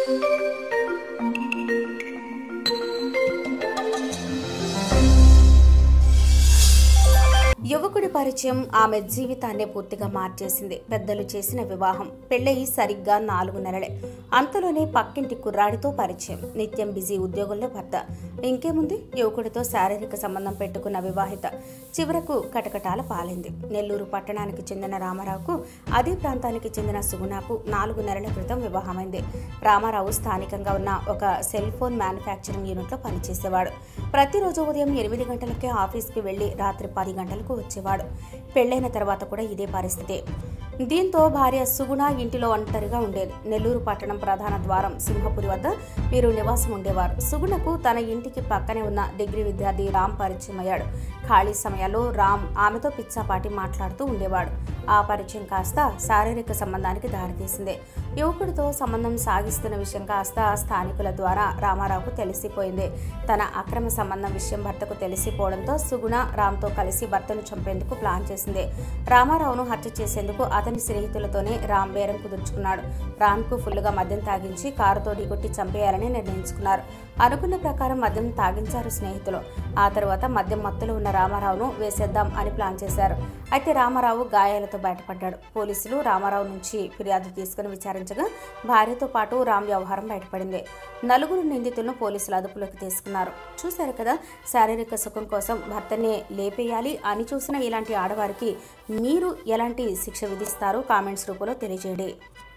యువకుడి పరిచయం ఆమె జీవితాన్నే పూర్తిగా మార్చేసింది పెద్దలు చేసిన వివాహం పెళ్ళయి సరిగ్గా నాలుగు నెలలే అంతలోనే పక్కింటి కుర్రాడితో పరిచయం నిత్యం బిజీ ఉద్యోగంలో భర్త ఇంకేముంది యువకుడితో శారీరక సంబంధం పెట్టుకున్న వివాహిత చివరకు కటకటాల పాలైంది నెల్లూరు పట్టణానికి చెందిన రామారావుకు అదే ప్రాంతానికి చెందిన సుగుణకు నాలుగు నెలల క్రితం వివాహమైంది రామారావు స్థానికంగా ఉన్న ఒక సెల్ ఫోన్ మ్యానుఫ్యాక్చరింగ్ యూనిట్లో పనిచేసేవాడు ప్రతిరోజు ఉదయం ఎనిమిది గంటలకే ఆఫీస్కి వెళ్లి రాత్రి పది గంటలకు వచ్చేవాడు పెళ్లైన తర్వాత కూడా ఇదే పరిస్థితి దీంతో భార్య సుగుణ ఇంటిలో ఒంటరిగా ఉండేది నెల్లూరు పట్టణం ప్రధాన ద్వారం సింహపురి వద్ద వీరు నివాసం ఉండేవారు సుగుణకు తన ఇంటికి పక్కనే ఉన్న డిగ్రీ విద్యార్థి రామ్ పరిచయం అయ్యాడు ఖాళీ సమయాల్లో రామ్ ఆమెతో పిచ్చాపాటి మాట్లాడుతూ ఉండేవాడు ఆ పరిచయం కాస్త శారీరక సంబంధానికి దారితీసింది యువకుడితో సంబంధం సాగిస్తున్న విషయం కాస్త స్థానికుల ద్వారా రామారావుకు తెలిసిపోయింది తన అక్రమ సంబంధం విషయం భర్తకు తెలిసిపోవడంతో సుగుణ రామ్తో కలిసి భర్తను చంపేందుకు ప్లాన్ చేసింది రామారావును హత్య చేసేందుకు అతని స్నేహితులతోనే రామ్ బేరం కుదుర్చుకున్నాడు రామ్కు ఫుల్లుగా మద్యం తాగించి కారుతో ఢీకొట్టి చంపేయాలని నిర్ణయించుకున్నారు అనుకున్న ప్రకారం మద్యం తాగించారు స్నేహితులు ఆ తర్వాత మద్యం మత్తులో ఉన్న రామారావును వేసేద్దాం అని ప్లాన్ చేశారు అయితే రామారావు గాయాలతో బయటపడ్డాడు పోలీసులు రామారావు నుంచి ఫిర్యాదు తీసుకుని విచారించగా భార్యతో పాటు రామ్ వ్యవహారం బయటపడింది నలుగురు నిందితులను పోలీసులు అదుపులోకి తీసుకున్నారు చూశారు కదా శారీరక సుఖం కోసం భర్తనే లేపేయాలి అని చూసిన ఇలాంటి ఆడవారికి మీరు ఎలాంటి శిక్ష విధిస్తారో కామెంట్స్ రూపంలో తెలియజేయండి